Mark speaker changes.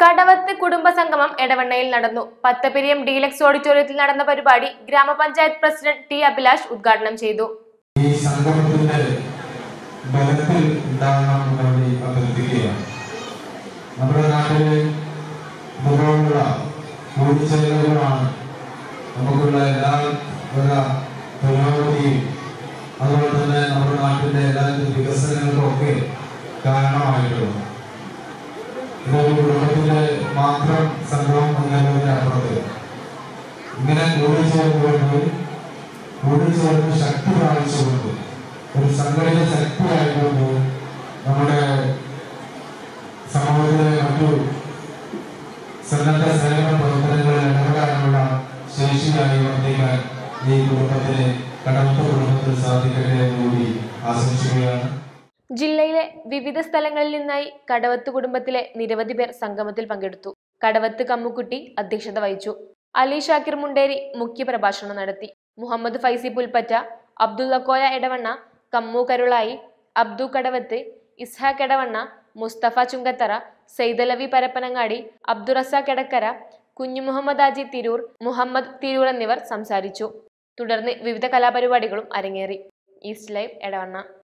Speaker 1: കടവത്ത് കുടുംബസംഗമം എടവണ്ണയിൽ നടന്നു പത്തപിരിയം ഡീലക്സ് ഓഡിറ്റോറിയത്തിൽ നടന്ന പരിപാടി ഗ്രാമപഞ്ചായത്ത് പ്രസിഡന്റ് ടി അഭിലാഷ് ഉദ്ഘാടനം ചെയ്തു
Speaker 2: ഈ സംഗമത്തിന്റെ ബലത്തിൽ ഉണ്ടാകണം എന്നവരെ അഭ്യർത്ഥിക്കുകയാണ് നമ്മുടെ നാട്ടിലെ മുഖമുള്ള കൂടിച്ചേരലുകളാണ് നമുക്കുള്ള എല്ലാ വിധ പുരോഗതിയും അതുപോലെ തന്നെ നമ്മുടെ നാട്ടിലെ എല്ലാവിധ വികസനങ്ങൾക്കും ഒക്കെ കാരണമായിട്ടുള്ളത് ഇതൊരു കുടുംബത്തിന്റെ മാത്രം സംഭവം എന്നതിന്റെ അപ്പുറത്ത് ഇങ്ങനെ കൂടിച്ചേരുമ്പോൾ കൂടിച്ചേർന്ന് ശക്തി പ്രാപിച്ചുകൊണ്ട് ഒരു സംഘടിത ശക്തിയായിക്കൊണ്ട് നമ്മുടെ സമൂഹത്തിലെ മറ്റു സന്നദ്ധ സേവന പ്രവർത്തനങ്ങളിൽ ഇടപെടാനുള്ള ശേഷിയായി വർദ്ധിക്കാൻ ഈ കുടുംബത്തിന് കടമ്പ കുടുംബത്തിന് സാധിക്കട്ടെ എന്നുകൂടി ആശംസിക്കുകയാണ്
Speaker 1: ജില്ലയിലെ വിവിധ സ്ഥലങ്ങളിൽ നിന്നായി കടവത്ത് കുടുംബത്തിലെ നിരവധി പേർ സംഗമത്തിൽ പങ്കെടുത്തു കടവത്ത് കമ്മുക്കുട്ടി അധ്യക്ഷത വഹിച്ചു അലി ഷാക്കിർ മുണ്ടേരി മുഖ്യപ്രഭാഷണം നടത്തി മുഹമ്മദ് ഫൈസി പുൽപ്പറ്റ അബ്ദുള്ളക്കോയ എടവണ്ണ കമ്മു കരുളായി അബ്ദു കടവത്ത് ഇസ്ഹാഖ് എടവണ്ണ മുസ്തഫ ചുങ്കത്തറ സെയ്തലവി പരപ്പനങ്ങാടി അബ്ദുറസാഖ് എടക്കര കുഞ്ഞു മുഹമ്മദ് ആജി തിരൂർ മുഹമ്മദ് തിരൂർ എന്നിവർ സംസാരിച്ചു തുടർന്ന് വിവിധ കലാപരിപാടികളും അരങ്ങേറി ഈസ്റ്റ് ലൈവ് എടവണ്ണ